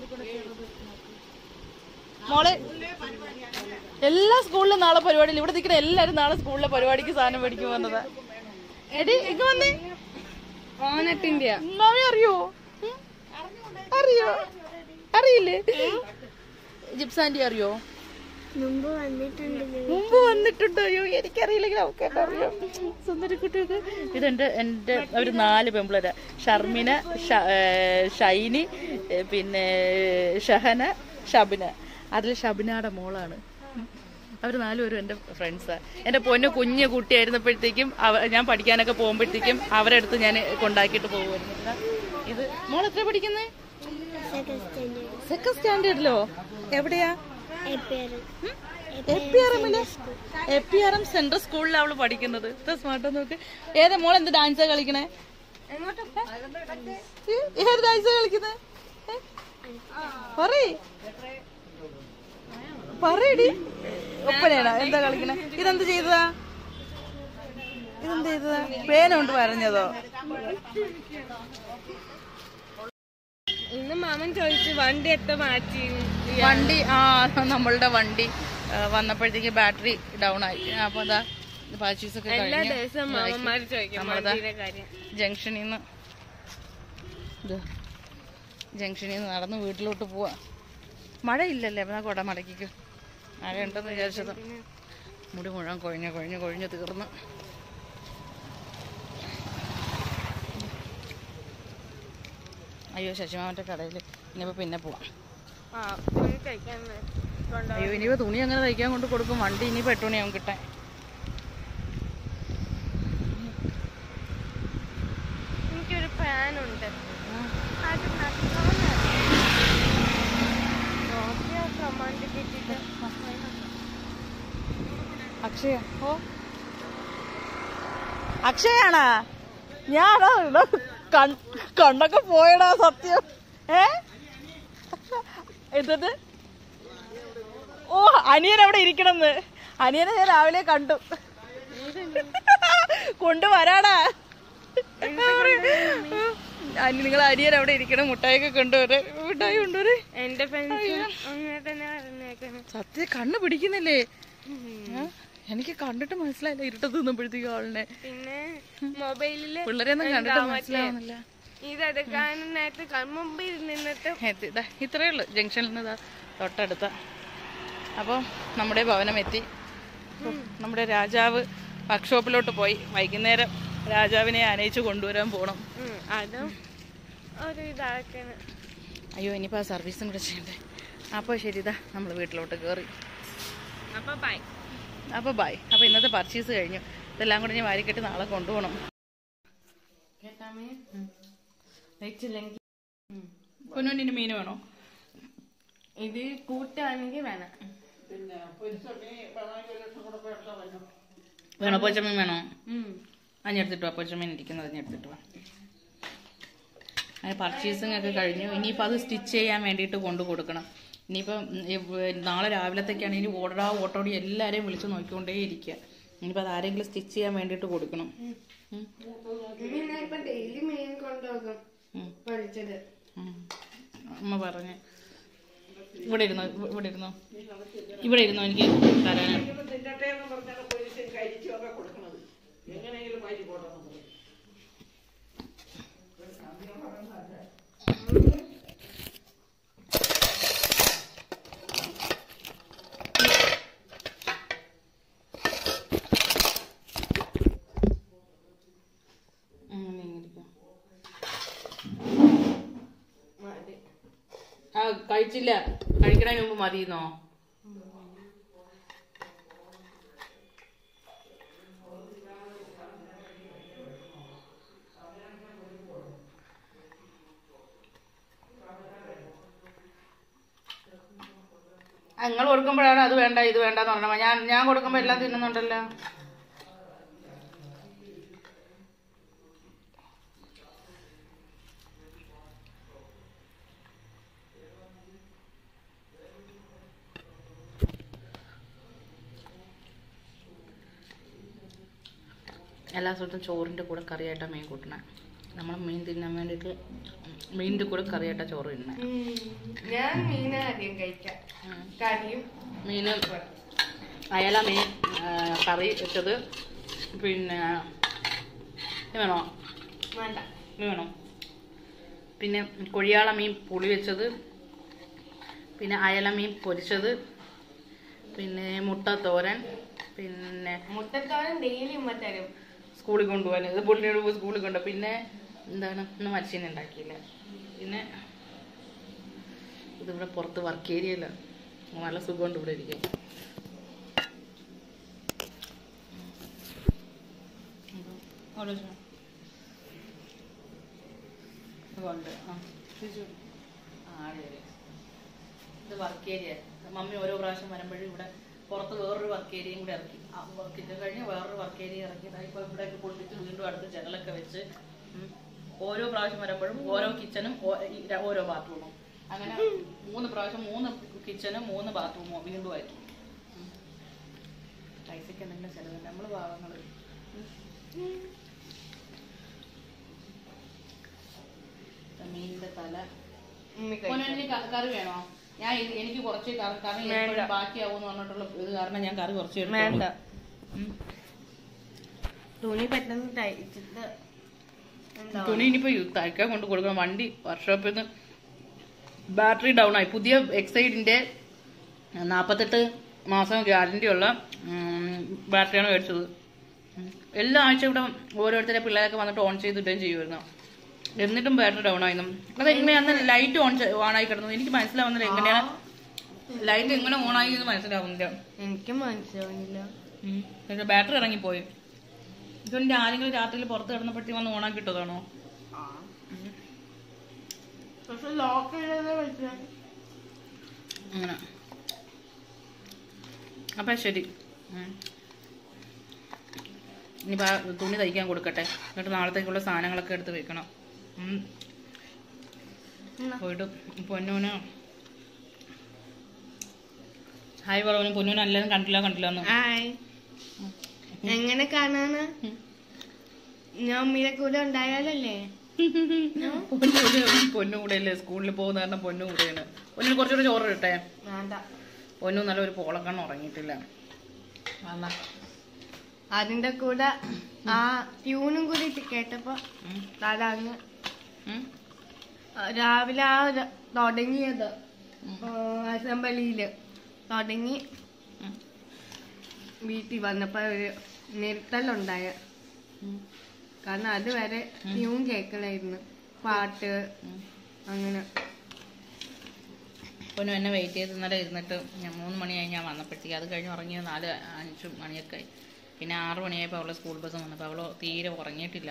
മോളെ എല്ലാ സ്കൂളിലും നാളെ പരിപാടിയില്ല ഇവിടെ നിൽക്കുന്ന എല്ലാരും നാളെ സ്കൂളിലെ പരിപാടിക്ക് സാധനം മേടിക്കും വന്നതാ എടി ഇങ്ങ വന്നേ ഓണത്തിന്റെ മാമി അറിയോ ഉം? അറിയോ അറിയില്ലേ ജിപ്സാൻറ്റി അറിയോ മുമ്പ് വന്നിട്ടുണ്ട് മുമ്പ് വന്നിട്ടുണ്ടോ അയ്യോ എനിക്കറിയില്ലെങ്കിൽ അവക്കൊക്കെ അറിയാം സുന്ദരിക്കുട്ടിയൊക്കെ ഇതെന്റെ എന്റെ ഒരു നാല് പെമ്പിളരാ ഷർമിന ഷ- ഏ, ഷൈനി ഏ, പിന്നെ ഷഹന ഷബിന അതിൽ ഷബിനയുടെ മോളാണ് അവർ നാലുപേരും എൻ്റെ ഫ്രണ്ട്സാ എൻ്റെ പൊന്ന് കുഞ്ഞു കുട്ടിയായിരുന്നപ്പോഴത്തേക്കും അവ ഞാൻ പഠിക്കാനൊക്കെ പോകുമ്പോഴത്തേക്കും അവരുടെ അടുത്ത് ഞാൻ കൊണ്ടാക്കിയിട്ട് പോകുമായിരുന്നു ഇതാ, ഇത് മോൾ എത്ര പഠിക്കുന്നേ സെക്കൻഡ് സ്റ്റാൻഡേർഡിലോ എവിടെയാ A P R M central സ്കൂളിലാണ് അവള് പഠിക്കുന്നത് ഇത്ര സ്മാർട്ട് നോക്ക് ഏതാ മോൾ എന്ത് ഡാൻസാ കളിക്കണേ ഏ, ഏത് ഡാൻസാ കളിക്കുന്നത് പറയ് പറയടി ഒപ്പനയാണോ എന്താ കളിക്കണേ ഇതെന്ത് ചെയ്തതാ ഇതെന്ത് ചെയ്തതാ പേന കൊണ്ട് വരഞ്ഞതോ ഇന്ന് മാമൻ ചോദിച്ചു വണ്ടി എത്ര മാറ്റി വണ്ടി ആ നമ്മളുടെ വണ്ടി ആ, വന്നപ്പോഴത്തേക്ക് ബാറ്ററി ഡൗൺ ആയി അപ്പൊ അതാ പർച്ചേസ് ഒക്കെ എല്ലാ കഴിഞ്ഞ് ദിവസവും മാമന്മാര് ചോദിക്കും നമ്മളതാ വണ്ടിയുടെ കാര്യം ജംഗ്ഷനിൽ നിന്ന് ഇത് ജംഗ്ഷനിൽ നിന്ന് നടന്ന് വീട്ടിലോട്ട് പോവാ മഴയില്ലല്ലേ എന്നാ കുട മടക്കിക്കും മഴ ഉണ്ടെന്ന് വിചാരിച്ചത് മുടി മുഴുവൻ കൊഴിഞ്ഞ് കൊഴിഞ്ഞ് കൊഴിഞ്ഞ് തീർന്ന് അയ്യോ ശശിമാമന്റെ കടയിൽ ഇനിയിപ്പോ പിന്നെ പോവാം ആ പോയി കഴിക്കാൻ കൊണ്ടുപോകാം അയ്യോ ഇനിയിപ്പോ തുണി അങ്ങനെ തയ്ക്കാൻ കൊണ്ട് കൊടുക്കും വണ്ടി ഇനിയിപ്പോ എട്ട് മണിയാവും കിട്ടാൻ എനിക്കൊരു ഫാനുണ്ട് അത് നോക്കിയാ കമാൻഡ് കിട്ടിട്ട് അക്ഷയ ഓ അക്ഷയാണാ ഞാനാ ഇവിടെ കൺ- കണ്ണൊക്കെ പോയടാ സത്യം ഏ എന്തത് ഓ അനിയൻ അവിടെ ഇരിക്കണമെന്ന് അനിയനെ ഞാൻ രാവിലെ കണ്ടു കൊണ്ടുവരാടാ അനി നിങ്ങൾ അനിയൻ അവിടെ ഇരിക്കണം മുട്ടായിയൊക്കെ കൊണ്ടുവരെ മുട്ടായി കൊണ്ടുവരെ എന്റെ ഫ്രണ്ട്സ് അങ്ങനെ തന്നെ പറഞ്ഞേക്കണം സത്യം കണ്ണ് പിടിക്കുന്നില്ലേ ഏ? എനിക്ക് കണ്ടിട്ട് മനസ്സിലായില്ല ഇരുട്ടത്ത് നിന്നപ്പോഴത്തേക്കും ആളിനെ പിന്നെ മൊബൈലില് പിള്ളേരെയൊന്നും കണ്ടിട്ട് മനസ്സിലാവുന്നില്ല ഇതെടുക്കാനായിട്ട് കൺമുമ്പിൽ നിന്നിട്ട് എത്തി ദാ ഇത്രയേ ഉള്ളൂ ജംഗ്ഷനിൽ നിന്ന് ദാ തൊട്ടടുത്ത അപ്പോൾ നമ്മുടെ ഭവനം എത്തി അപ്പോൾ നമ്മുടെ രാജാവ് വർക്ക്ഷോപ്പിലോട്ട് പോയി വൈകുന്നേരം രാജാവിനെ അനയിച്ച് കൊണ്ടുവരാൻ പോകണം ഉം, അതും ഒരു ഇതാക്കണം അയ്യോ ഇനിയിപ്പോൾ ആ സർവീസും കൂടെ ചെയ്യണ്ടേ അപ്പോൾ ശരി ഇതാ നമ്മൾ വീട്ടിലോട്ട് കയറി അപ്പൊ ബൈ അപ്പോൾ ബൈ അപ്പോൾ ഇന്നത്തെ പർച്ചേസ് കഴിഞ്ഞു ഇതെല്ലാം കൂടെ ഞാൻ വാരിക്കെട്ടി നാളെ കൊണ്ടുപോകണം പൊന്നുവിന് മീൻ വേണോ ഇത് കൂട്ടാണെങ്കിൽ വേണം വേണോ പൊച്ചമീൻ വേണോ അഞ്ഞെടുത്തിട്ട് വാ പൊച്ചമീൻ ഇരിക്കുന്നത് അഞ്ഞെടുത്തിട്ട് വാ അങ്ങനെ പർച്ചേസിങ് ഒക്കെ കഴിഞ്ഞു ഇനിയിപ്പോൾ അത് സ്റ്റിച്ച് ചെയ്യാൻ വേണ്ടിയിട്ട് കൊണ്ടു കൊടുക്കണം ഇനിയിപ്പം ഉം, ഈ വ- നാളെ രാവിലത്തേക്കാണ് ഇനി ഓടാ ഓട്ടോടി എല്ലാവരെയും വിളിച്ച് നോക്കിക്കൊണ്ടേ ഇരിക്കുക ഇനിയിപ്പോൾ അത് ആരെങ്കിലും സ്റ്റിച്ച് ചെയ്യാൻ വേണ്ടിയിട്ട് കൊടുക്കണം ഉം. ഇപ്പൊ ഡെയിലി മീൻ കൊണ്ടുപോകും ഉം. പൊരിച്ചത് ഉം. അമ്മ പറഞ്ഞ് ഇവിടെ ഇരുന്നോ ഇവ- ഇവിടെ ഇരുന്നോ ഇവിടെ ഇരുന്നോ എനിക്ക് തരാനാണ് കഴിച്ചില്ല കഴിക്കണതിന് മുമ്പ് മതിയെന്നോ നിങ്ങൾ കൊടുക്കുമ്പോഴാണ് അത് വേണ്ട ഇത് വേണ്ടെന്ന് പറഞ്ഞത് ഞാൻ ഞാൻ കൊടുക്കുമ്പോ എല്ലാം തിന്നുന്നുണ്ടല്ലോ എല്ലാ സ്ഥലത്തും ചോറിൻ്റെ കൂടെ കറിയായിട്ടാണ് മീൻ കൂട്ടണേ നമ്മൾ മീൻ തിന്നാൻ വേണ്ടിയിട്ട് മീനിൻ്റെ കൂടെ കറിയായിട്ടാണ് ചോറ് തിന്നണേ ഞാൻ മീന ആദ്യം കഴിക്കാം കറിയും മീൻ അയല മീൻ ആ, കറി വെച്ചത് പിന്നെ ഇത് വേണോ വേണ്ട ഇത് വേണോ പിന്നെ കൊഴിയാള മീൻ പുളി വെച്ചത് പിന്നെ അയല മീൻ പൊരിച്ചത് പിന്നെ മുട്ട തോരൻ പിന്നെ മുട്ടത്തോളം ഡെയിലി ഉമ്മ തരും സ്കൂളിൽ കൊണ്ടുപോകാൻ ഇത് പുള്ളിയോട് പോയി സ്കൂളിൽ കൊണ്ടു പിന്നെ എന്താണ് ഇന്ന് മത്സ്യം ഉണ്ടാക്കിയില്ല പിന്നെ ഇതിവിടെ പുറത്ത് വർക്ക് ഏരിയയില്ല നല്ല സുഖമുണ്ട് ഇവിടെ ഇരിക്കാൻ ആലോചന ഇതുകൊണ്ട് ആ തിരിച്ചു വിട്. ആ, ആടെ വരെ. ഇത് വർക്ക് ഏരിയ മമ്മി ഓരോ പ്രാവശ്യം വരുമ്പോഴും ഇവിടെ പുറത്ത് വേറൊരു വർക്ക് ഏരിയയും കൂടെ ഇറക്കി ആ വർക്കിന്റെ കഴിഞ്ഞ് വേറൊരു വർക്ക് ഏരിയ ഇറക്കി ദാ ഇപ്പൊ ഇവിടെയൊക്കെ പൊട്ടിച്ച് വീണ്ടും അടുത്ത് ജനലൊക്കെ വെച്ച് ഉം. ഓരോ പ്രാവശ്യം വരുമ്പോഴും ഓരോ കിച്ചണും ഓരോ ബാത്റൂമും അങ്ങനെ മൂന്ന് പ്രാവശ്യം മൂന്ന് കിച്ചണും മൂന്ന് ബാത്റൂമോ വീണ്ടും ആക്കി ഉം. പൈസക്ക് എന്തെങ്കിലും ചെലവ് നമ്മള് പാവങ്ങള് ഉം. മീനിന്റെ തല ഉമ്മി മോനെ, കഴിക്കാം എനിക്ക് ക- കറി വേണോ ഞാൻ ഇത് എനിക്ക് കുറച്ച് കറി കറി വേണ്ട. എപ്പോഴും ബാക്കിയാവും എന്ന് പറഞ്ഞിട്ടുള്ള ഇത് കാരണം ഞാൻ കറി കുറച്ച് എടുത്തോളൂ. വേണ്ട ഉം. തുണി പെട്ടെന്ന് തയ്ച്ചിട്ട് എന്താ തുണി ഇനിയിപ്പോ യു- തയ്ക്കാൻ കൊണ്ട് കൊടുക്കണം വണ്ടി വർക്ക്ഷോപ്പിൽ നിന്ന് ബാറ്ററി ഡൗൺ ആയി പുതിയ എക്സൈഡിന്റെ നാപ്പത്തെട്ട് മാസം ഗ്യാരണ്ടി ഉള്ള ബാറ്ററിയാണ് മേടിച്ചത് ഉം. എല്ലാ ആഴ്ച ഇവിടെ ഓരോരുത്തരെ പിള്ളേരൊക്കെ വന്നിട്ട് ഓൺ ചെയ്തിട്ടും ചെയ്യുമായിരുന്നു എന്നിട്ടും ബാറ്ററി ഡൗൺ ആയിരുന്നു അതെങ്ങനെയാണ് ലൈറ്റ് ഓൺ ഓൺ ആയി കിടന്നത് എനിക്ക് മനസ്സിലാവുന്നില്ല എങ്ങനെയാണ് ലൈറ്റ് എങ്ങനെ ഓൺ ആയി എന്ന് മനസ്സിലാവുന്നില്ല എനിക്ക് മനസ്സിലാവുന്നില്ല ഉം. പക്ഷെ ബാറ്ററി ഇറങ്ങിപ്പോയി ഇതുകൊണ്ട് ആരെങ്കിലും രാത്രിയിൽ പുറത്ത് കിടന്നപ്പോഴത്തേക്ക് വന്ന് ഓണാക്കി ഇട്ടതാണോ പക്ഷെ ലോക്ക് ചെയ്തത് മനസ്സിലായി അങ്ങനെ അപ്പം ശരി ഉം. ഇനിയിപ്പോൾ ആ തുണി തയ്ക്കാൻ കൊടുക്കട്ടെ എന്നിട്ട് നാളത്തേക്കുള്ള സാധനങ്ങളൊക്കെ എടുത്ത് വെക്കണം ഉം. പോയിട്ട് പൊന്നൂന് ഹായ് പറഞ്ഞു പൊന്നൂന് എല്ലാവരും കണ്ടില്ല കണ്ടില്ല എന്ന് ഹായ് എങ്ങനെ കാണാന് ഞാൻ ഉമ്മിയുടെ കൂടെ ഉണ്ടായാലല്ലേ പൊന്നു പൊന്നു കൂടെയല്ലേ സ്കൂളിൽ പോകുന്ന കാരണം പൊന്നു കൂടെയാണ് പൊന്നിന് കുറച്ചുകൂടെ ചോറ് ഇട്ടെ വേണ്ട പൊന്നു നല്ല ഒരു പോളക്കണ്ണം ഉറങ്ങിയിട്ടില്ല വന്നാ അതിന്റെ കൂടെ ആ ട്യൂണും കൂടി ഇട്ട് കേട്ടപ്പോ ഉം. തല അങ്ങ് ഉം. ആ, രാവിലെ ആ ര- തുടങ്ങിയത് ഉം. അസംബ്ലിയില് തുടങ്ങി ഉം. വീട്ടിൽ വന്നപ്പോ ഒരു നിർത്തലുണ്ടായ ഉം. കാരണം അതുവരെ ട്യൂൺ കേൾക്കലായിരുന്നു പാട്ട് ഉം. അങ്ങനെ പൊന്നു എന്നെ വെയിറ്റ് ചെയ്ത് ഇന്നലെ ഇരുന്നിട്ട് ഞാൻ മൂന്ന് മണിയായി ഞാൻ വന്നപ്പോഴത്തേക്ക് അത് കഴിഞ്ഞ് ഉറങ്ങിയത് നാല് അഞ്ച് മണിയൊക്കെ ആയി പിന്നെ ആറ് മണിയായപ്പോൾ അവളെ സ്കൂൾ ബസ് വന്നപ്പോൾ അവള് തീരെ ഉറങ്ങിയിട്ടില്ല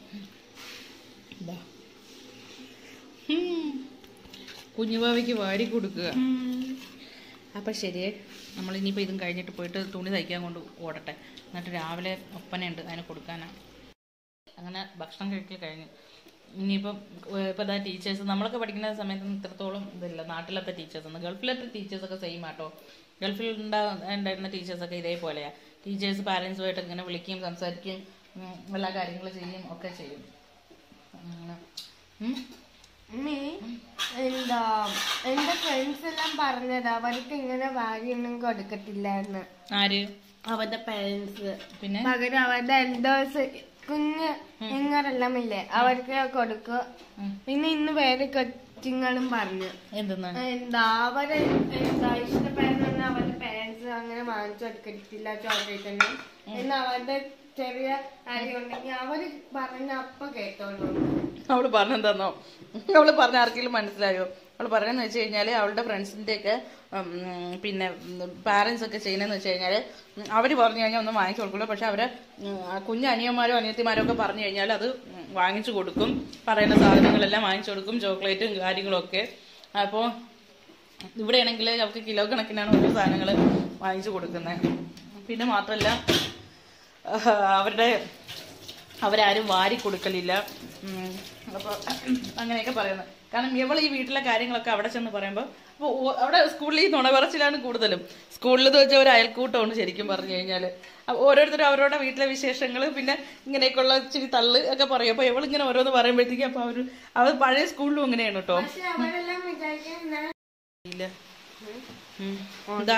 കുഞ്ഞുഭാവിക്ക് വാരി കൊടുക്കുക അപ്പം ശരിയേ നമ്മൾ ഇനിയിപ്പോൾ ഇതും കഴിഞ്ഞിട്ട് പോയിട്ട് തുണി തയ്ക്കാൻ കൊണ്ട് ഓടട്ടെ എന്നിട്ട് രാവിലെ ഒപ്പനയുണ്ട് അതിന് കൊടുക്കാനാണ് അങ്ങനെ ഭക്ഷണം കഴിക്കൽ കഴിഞ്ഞു ഇനിയിപ്പം ഏഹ് ഇപ്പം ഇതാ ടീച്ചേഴ്സ് നമ്മളൊക്കെ പഠിക്കുന്ന സമയത്ത് ഇത്രത്തോളം ഇതില്ല നാട്ടിലത്തെ ടീച്ചേഴ്സ് ഒന്ന് ഗൾഫിലത്തെ ടീച്ചേഴ്സൊക്കെ സെയിം ആട്ടോ ഗൾഫിൽ ഉണ്ടാ ഉണ്ടായിരുന്ന ടീച്ചേഴ്സൊക്കെ ഇതേപോലെയാണ് ടീച്ചേഴ്സ് പാരൻസുമായിട്ട് ഇങ്ങനെ വിളിക്കുകയും സംസാരിക്കുകയും ഉം, എല്ലാ കാര്യങ്ങളും ചെയ്യും ഒക്കെ ചെയ്യും അങ്ങനെ. ഉം. ഉമ്മി, എന്താ എന്റെ ഫ്രണ്ട്സ് എല്ലാം പറഞ്ഞത് അവർക്ക് ഇങ്ങനെ വാരിയൊന്നും കൊടുക്കത്തില്ലാന്ന് ആര് അവരുടെ പേരൻസ് പിന്നെ പകരം അവരുടെ എൽഡേഴ്സ് കുഞ്ഞ് നിങ്ങളെല്ലാം ഇല്ലേ അവർക്ക് കൊടുക്കുക ഉം. പിന്നെ ഇന്ന് വേറെ കൊച്ചുങ്ങളും പറഞ്ഞു എന്തെന്ന് എന്താ അവര് എന്താ ഇഷ്ടപ്പെടുന്ന അവരുടെ പേരൻസ് അങ്ങനെ വാങ്ങിച്ചു കൊടുക്കത്തില്ല ചോക്ലേറ്റ് ഒന്നും എന്ന് അവരുടെ ചെറിയ കാര്യം ഉണ്ടെങ്കിൽ അവര് പറഞ്ഞ അപ്പൊ കേട്ടോളൂ അവള് പറഞ്ഞെന്താന്നോ അവള് പറഞ്ഞ ആർക്കെങ്കിലും മനസ്സിലായോ അവൾ പറയുന്നത് വെച്ച് കഴിഞ്ഞാൽ അവളുടെ ഫ്രണ്ട്സിൻ്റെയൊക്കെ പിന്നെ പാരൻസ് ഒക്കെ ചെയ്യുന്നതെന്ന് വെച്ച് കഴിഞ്ഞാൽ അവർ പറഞ്ഞു കഴിഞ്ഞാൽ ഒന്നും വാങ്ങിച്ചു കൊടുക്കില്ല പക്ഷെ അവരെ ഉം, ആ കുഞ്ഞു അനിയന്മാരോ അനിയത്തിമാരോ ഒക്കെ പറഞ്ഞു കഴിഞ്ഞാൽ അത് ഉം, വാങ്ങിച്ചു കൊടുക്കും പറയുന്ന സാധനങ്ങളെല്ലാം വാങ്ങിച്ചു കൊടുക്കും ചോക്ലേറ്റും കാര്യങ്ങളും ഒക്കെ അപ്പോൾ ഇവിടെയാണെങ്കിൽ അവർക്ക് കിലോ കണക്കിനാണ് ഓരോ സാധനങ്ങൾ വാങ്ങിച്ചു കൊടുക്കുന്നത് പിന്നെ മാത്രമല്ല ആഹ്, അവരുടെ അവരാരും വാരി കൊടുക്കലില്ല ഉം, അപ്പൊ അങ്ങനെയൊക്കെ പറയുന്നത് കാരണം ഇവൾ ഈ വീട്ടിലെ കാര്യങ്ങളൊക്കെ അവിടെ ചെന്ന് പറയുമ്പോൾ അപ്പോൾ അവിടെ സ്കൂളിൽ ഈ നുണപറച്ചിലാണ് കൂടുതലും സ്കൂളിൽ എന്ന് വെച്ചാൽ ഒരു അയൽക്കൂട്ടമാണ് ശരിക്കും പറഞ്ഞു കഴിഞ്ഞാൽ ഓരോരുത്തരും അവരുടെ വീട്ടിലെ വിശേഷങ്ങൾ പിന്നെ ഇങ്ങനെയൊക്കെയുള്ള ഇച്ചിരി തള്ള് ഒക്കെ പറയും അപ്പോൾ ഇവളിങ്ങനെ ഓരോന്ന് പറയുമ്പോഴത്തേക്കും അപ്പോൾ അവർ അവർ പഴയ സ്കൂളിലും അങ്ങനെയാണ് കേട്ടോ പക്ഷെ അവരെല്ലാം വിചാരിക്കാൻ ഇല്ല ഉം. എന്താ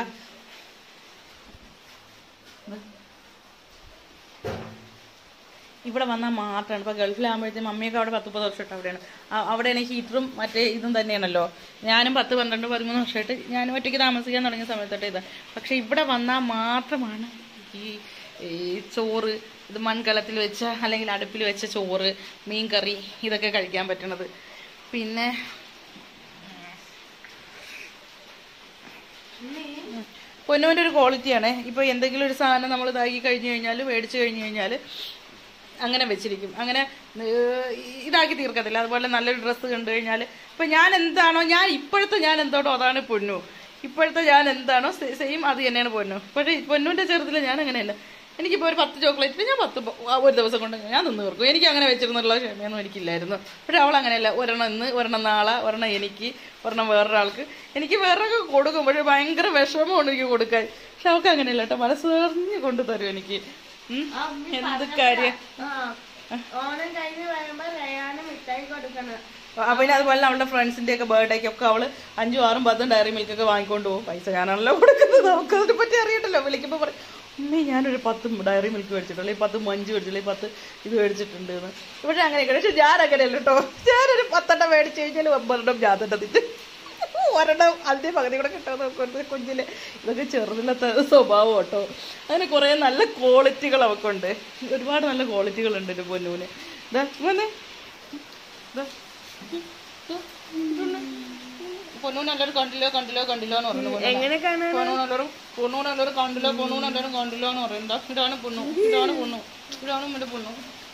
ഇവിടെ വന്നാൽ മാത്രമാണ് ഇപ്പൊ ഗൾഫിലാകുമ്പോഴത്തേക്കും മമ്മിയൊക്കെ അവിടെ പത്ത് മുപ്പത് വർഷമായിട്ട് അവിടെയാണ് അ- അവിടെയാണ് ഹീറ്ററും മറ്റേ ഇതും തന്നെയാണല്ലോ ഞാനും പത്ത് പന്ത്രണ്ട് പതിമൂന്ന് വർഷമായിട്ട് ഞാനും ഒറ്റയ്ക്ക് താമസിക്കാൻ തുടങ്ങിയ സമയത്തൊട്ട് ഇത് പക്ഷെ ഇവിടെ വന്നാൽ മാത്രമാണ് ഈ ഈ ചോറ് ഇത് മൺകലത്തിൽ വെച്ച അല്ലെങ്കിൽ അടുപ്പിൽ വെച്ച ചോറ് മീൻ കറി ഇതൊക്കെ കഴിക്കാൻ പറ്റണത് പിന്നെ പൊന്നുവിൻ്റെ ഒരു ക്വാളിറ്റിയാണ് ഇപ്പോൾ എന്തെങ്കിലും ഒരു സാധനം നമ്മൾ ഇതാക്കി കഴിഞ്ഞു കഴിഞ്ഞാൽ മേടിച്ചു കഴിഞ്ഞു കഴിഞ്ഞാൽ അങ്ങനെ വെച്ചിരിക്കും അങ്ങനെ ഏഹ്, ഇതാക്കി തീർക്കത്തില്ല അതുപോലെ നല്ലൊരു ഡ്രസ്സ് കണ്ടു കഴിഞ്ഞാൽ ഇപ്പം ഞാൻ എന്താണോ ഞാൻ ഇപ്പോഴത്തെ ഞാൻ എന്തോട്ടോ അതാണ് പൊന്നു ഇപ്പോഴത്തെ ഞാൻ എന്താണോ സെയിം അത് തന്നെയാണ് പൊന്നു പക്ഷേ പൊന്നുവിൻ്റെ ചെറുതിൽ ഞാൻ അങ്ങനെയല്ല എനിക്കിപ്പോൾ ഒരു പത്ത് ചോക്ലേറ്റ് ഞാൻ പത്ത് പ- ആ ഒരു ദിവസം കൊണ്ട് ഞാൻ നിന്ന് തീർക്കും എനിക്ക് അങ്ങനെ വെച്ചിരുന്നുള്ള ക്ഷമയൊന്നും എനിക്കില്ലായിരുന്നു പക്ഷെ അവൾ അങ്ങനെയല്ല ഒരെണ്ണം ഇന്ന് ഒരെണ്ണം നാളെ ഒരെണ്ണം എനിക്ക് ഒരെണ്ണം വേറൊരാൾക്ക് എനിക്ക് വേറൊക്കെ കൊടുക്കും പക്ഷെ ഭയങ്കര വിഷമമാണ് എനിക്ക് കൊടുക്കാൻ പക്ഷെ അവൾക്ക് അങ്ങനെയല്ല കേട്ടോ മനസ്സ് നിറഞ്ഞ് കൊണ്ടു തരും എനിക്ക് ഉം. എന്ത് കാര്യം ആ ഓണം കഴിഞ്ഞ് വരുമ്പോ റയാന് മിഠായി കൊടുക്കണം ആ, പിന്നെ അതുപോലെ തന്നെ അവളുടെ ഫ്രണ്ട്സിന്റെ ഒക്കെ ബർത്ത്ഡേക്ക് ഒക്കെ അവള് അഞ്ചും ആറും പത്തും ഡയറി മിൽക്ക് ഒക്കെ വാങ്ങിക്കൊണ്ട് പോകും പൈസ ഞാനാണല്ലോ കൊടുക്കുന്നത് നമുക്ക് അതിനെ പറ്റി അറിയട്ടല്ലോ വിളിക്കുമ്പോൾ പറയും ഉമ്മേ ഞാനൊരു പത്ത് ഡയറി മിൽക്ക് മേടിച്ചിട്ടുള്ളൂ ഈ പത്ത് മഞ്ച് മേടിച്ചില്ല ഈ പത്ത് ഇത് മേടിച്ചിട്ടുണ്ട് എന്ന് പക്ഷെ അങ്ങനെയൊക്കെ പക്ഷെ ഞാൻ അങ്ങനെയല്ല കേട്ടോ ഞാനൊരു പത്തെണ്ണം മേടിച്ചു കഴിഞ്ഞാൽ ഒമ്പതെണ്ണം ഞാൻ തന്നെ തിട്ട് ഒരെണ്ണം അതിന്റെ പകുതി കൂടെ കിട്ടാന്ന് നോക്കുന്നത് കുഞ്ഞില് ഇതൊക്കെ ചെറുതിലത്തെ സ്വഭാവം കേട്ടോ അങ്ങനെ കുറേ നല്ല ക്വാളിറ്റികൾ അവക്കുണ്ട് ഒരുപാട് നല്ല ക്വാളിറ്റികളുണ്ട് എൻ്റെ പൊന്നൂന് ഇതാ വന്നേ ഇതാ പൊന്നൂന് എല്ലാവരും കണ്ടില്ലോ കണ്ടില്ലോ കണ്ടില്ലോ എന്ന് പറയുന്നു പൊന്നൂന്. എങ്ങനെ കാണാൻ പൊന്നൂന് എല്ലാവരും പൊന്നൂന് എല്ലാവരും കണ്ടില്ലോ പൊന്നൂന് എല്ലാവരും കണ്ടില്ലോ എന്ന് പറയും എന്താ ഇതാണ് പൊണ്ണു ഇതാണ് പൊണ്ണു ഇതാണ് എൻ്റെ പൊണ്ണു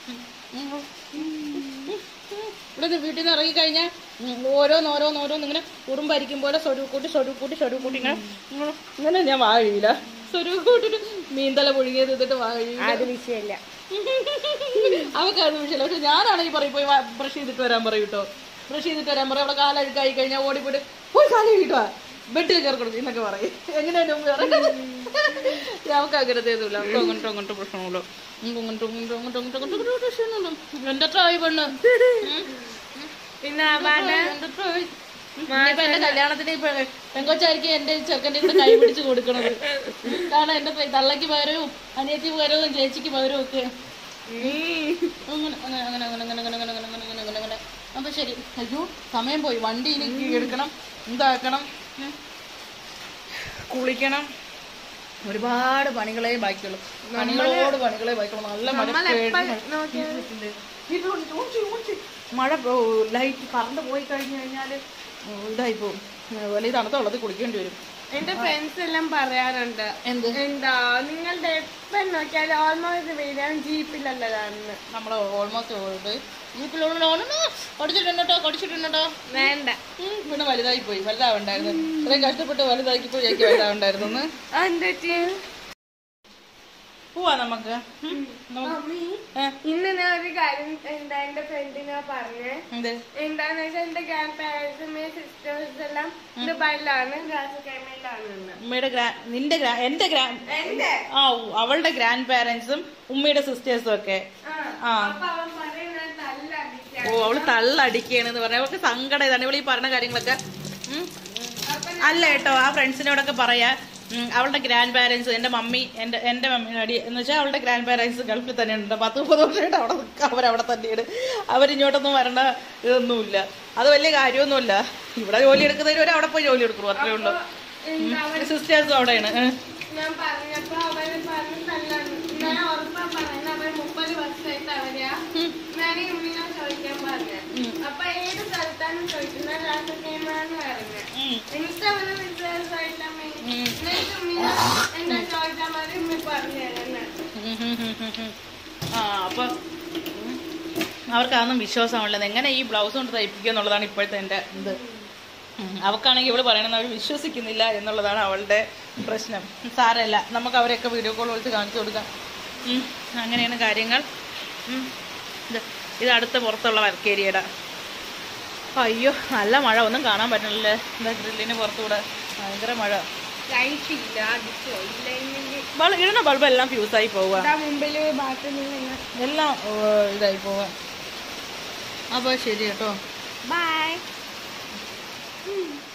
ഇവിടെ ദേ വീട്ടിൽ നിന്ന് ഇറങ്ങി കഴിഞ്ഞാൽ ഓരോന്നോരോന്ന് ഓരോന്ന് ഇങ്ങനെ ഉറുമ്പരിക്കും പോലെ സ്വരു കൂട്ടി സ്വരു കൂട്ടി സ്വരു കൂട്ടി ഇങ്ങനെ ഇങ്ങനെ- ഇങ്ങനെ ഞാൻ വാഴിയില്ല സ്വരു കൂട്ടിട്ട് മീൻതല പുഴുങ്ങിയത് ഇതിട്ട് വാഴിയില്ല അത് വിഷയമില്ല അവർക്ക് അത് വിഷയമില്ല പക്ഷെ ഞാനാണെങ്കിൽ പറയും പോയി ബ്രഷ് ചെയ്തിട്ട് വരാൻ പറയും കേട്ടോ ബ്രഷ് ചെയ്തിട്ട് വരാൻ പറയും അവിടെ കാലഴുക്കായി കഴിഞ്ഞാൽ ഓടിപ്പോയിട്ട് പോയി കാല കഴുകിട്ടോ ബെഡ് കയറി കൊടുക്കും എന്നൊക്കെ പറയും എങ്ങനെയാണ് മുമ്പ് പറയുന്നത് നമുക്ക് അങ്ങനത്തെ ഒന്നുമില്ല നമുക്ക് അങ്ങോട്ടും അങ്ങോട്ടും പ്രശ്നമില്ല നമുക്ക് അങ്ങോട്ടും ഇങ്ങോട്ടും അങ്ങോട്ടും അങ്ങോട്ടും അങ്ങോട്ടും പ്രശ്നമൊന്നും എൻ്റെ അത്ര ആയി പെണ്ണ് ഉം. പിന്നെ അവന്റെ എൻ്റെ അത്ര ആയി. ഇനിയിപ്പോ എന്റെ കല്യാണത്തിന് ഇപ്പൊ പെങ്കൊച്ചായിരിക്കും എന്റെ ചെറുക്കന്റെ കൂടെ കൈ പിടിച്ച് കൊടുക്കണത് കാരണം എന്റെ പെ- തള്ളയ്ക്ക് പകരവും അനിയത്തി പകരവും ചേച്ചിക്ക് പകരവും ഒക്കെ അങ്ങനെ അങ്ങനെ അങ്ങനെ അങ്ങനെ അങ്ങനെ അങ്ങനെ അങ്ങനെ അങ്ങനെ അങ്ങനെ അങ്ങനെ അങ്ങനെ അപ്പൊ ശരി അയ്യോ സമയം പോയി വണ്ടി ഇനി എടുക്കണം എന്താക്കണം ഉം. കുളിക്കണം ഒരുപാട് പണികളെ ബാക്കിയുള്ളൂ പണികളോട് പണികളെ ബാക്കിയുള്ളൂ നല്ല മഴ ഇത് ഉണ്ട്, ഉണ്ട്, ഉണ്ട്. മഴ ലൈറ്റ് കറണ്ട് പോയി കഴിഞ്ഞു കഴിഞ്ഞാൽ ഇതായി പോകും വലിയ തണുത്ത വെള്ളത്തിൽ കുളിക്കേണ്ടി വരും എന്റെ ഫ്രണ്ട്സ് എല്ലാം പറയാറുണ്ട് എന്ത് എന്താ നിങ്ങളുടെ എപ്പം നോക്കിയാലും ഓൾമോസ്റ്റ് വീടാൻ ജീപ്പിലുള്ളതാണെന്ന് നമ്മൾ ഓൾമോസ്റ്റ് പോയിട്ട് ജീപ്പിലുള്ള കടിച്ചിട്ടുണ്ടോ കടിച്ചിട്ടുണ്ടോ വേണ്ട ഉം, പിന്നെ വലുതായി പോയി വലുതാവണ്ടായിരുന്നു ഇത്രയും കഷ്ടപ്പെട്ട് വലുതാക്കിയപ്പോൾ എനിക്ക് വലുതാവണ്ടായിരുന്നു എന്താ പോവാ നമുക്ക് ഉം, നമുക്ക് ഏ, ഇന്ന് ഞാൻ ഒരു കാര്യം എന്താ എന്റെ ഫ്രണ്ടിനെ പറഞ്ഞേ എന്ത് എന്താന്ന് വെച്ചാൽ എന്റെ ഗ്രാൻഡ് പാരന്റ്സും സിസ്റ്റേഴ്സ് എല്ലാം ദുബായിലാണ് ഗാസക്കൈമയിലാണ് ഉമ്മയുടെ ഗ്രാ നിന്റെ ഗ്രാ എന്റെ ഗ്രാ എന്റെ ആ ഉ, അവളുടെ ഗ്രാൻഡ് പാരന്റ്സും ഉമ്മയുടെ സിസ്റ്റേഴ്സും ഒക്കെ ആ ആ അപ്പൊ അവൻ പറയുന്നത് നല്ല അടിക്കാൻ ഓ അവള് തള്ളടിക്കുകയാണെന്ന് പറഞ്ഞ അവൾക്ക് സങ്കടം ഇതാണ് ഇവള് ഈ പറഞ്ഞ കാര്യങ്ങളൊക്കെ ഉം. അല്ല കേട്ടോ ആ ഫ്രണ്ട്സിനോടൊക്കെ പറയാ ഉം, അവളുടെ ഗ്രാൻഡ് പാരന്റ്സ് എന്റെ മമ്മി എന്റെ എന്റെ മമ്മിയുടെ അടി എന്ന് വെച്ചാൽ അവളുടെ ഗ്രാൻഡ് പാരന്റ്സ് ഗൾഫിൽ തന്നെ ഉണ്ട് പത്ത് മുപ്പത് വർഷമായിട്ട് അവിടെ നിൽക്കുക അവരവിടെ തന്നെയാണ് അവരിങ്ങോട്ടൊന്നും വരേണ്ട ഇതൊന്നുമില്ല അത് വലിയ കാര്യമൊന്നുമില്ല ഇവിടെ ജോലി എടുക്കുന്നവര് അവിടെ പോയി ജോലി എടുക്കണം അത്രേ ഉള്ളൂ സിസ്റ്റേഴ്സും അവിടെയാണ് ഏ. ഞാൻ പറഞ്ഞപ്പോ അവര് പറഞ്ഞു നല്ലതാണ് ഞാൻ ഉറപ്പാ പറയുന്നത് അവർ മുപ്പത് വർഷമായിട്ട് അവരെയാ ഞാൻ ഈ ഉമ്മീനോ ചോദിക്കാൻ പറഞ്ഞേ അപ്പൊ ഏത് സ്ഥലത്താണ് ചോദിക്കുന്നത് രാസകീയമാന്ന് പറഞ്ഞത് ഉം. എനിക്ക് അവനെ വിശ്വാസമായില്ല എന്നിട്ട് ഉമ്മീനോ എന്താ ചോദിച്ചാൽ മതി ഉമ്മി പറഞ്ഞു തരുന്നത് ആ അപ്പൊ ഉം, അവർക്കതൊന്നും വിശ്വാസമുള്ളത് എങ്ങനെ ഈ ബ്ലൗസ് കൊണ്ട് തയ്പ്പിക്കുക എന്നുള്ളതാണ് ഇപ്പോഴത്തെ എൻ്റെ ഇത് ഉം, അവക്കാണെങ്കിൽ ഇവള് പറയണമെന്ന് അവർ വിശ്വസിക്കുന്നില്ല എന്നുള്ളതാണ് അവളുടെ പ്രശ്നം സാരമില്ല നമുക്ക് അവരെയൊക്കെ വീഡിയോ കോൾ വിളിച്ച് കാണിച്ചു കൊടുക്കാം ഉം, അങ്ങനെയാണ് കാര്യങ്ങൾ ഉം, ഇത് ഇത് അടുത്ത പുറത്തുള്ള വർക്കേരിയയുടെ അയ്യോ നല്ല മഴ ഒന്നും കാണാൻ പറ്റണില്ലേ എന്താ ഗ്രില്ലിന് പുറത്തുകൂടെ ഭയങ്കര മഴ ലൈറ്റ് ഇല്ല അടിച്ചോ ഇല്ലെങ്കിൽ ബൾ ഇടുന്ന ബൾബ് എല്ലാം ഫ്യൂസായി പോവുക ഇതാ മുമ്പില് ബാത്റൂമിൽ എല്ലാം ഏ, ഇതായി പോവുക അപ്പോൾ ശരി കേട്ടോ ബൈ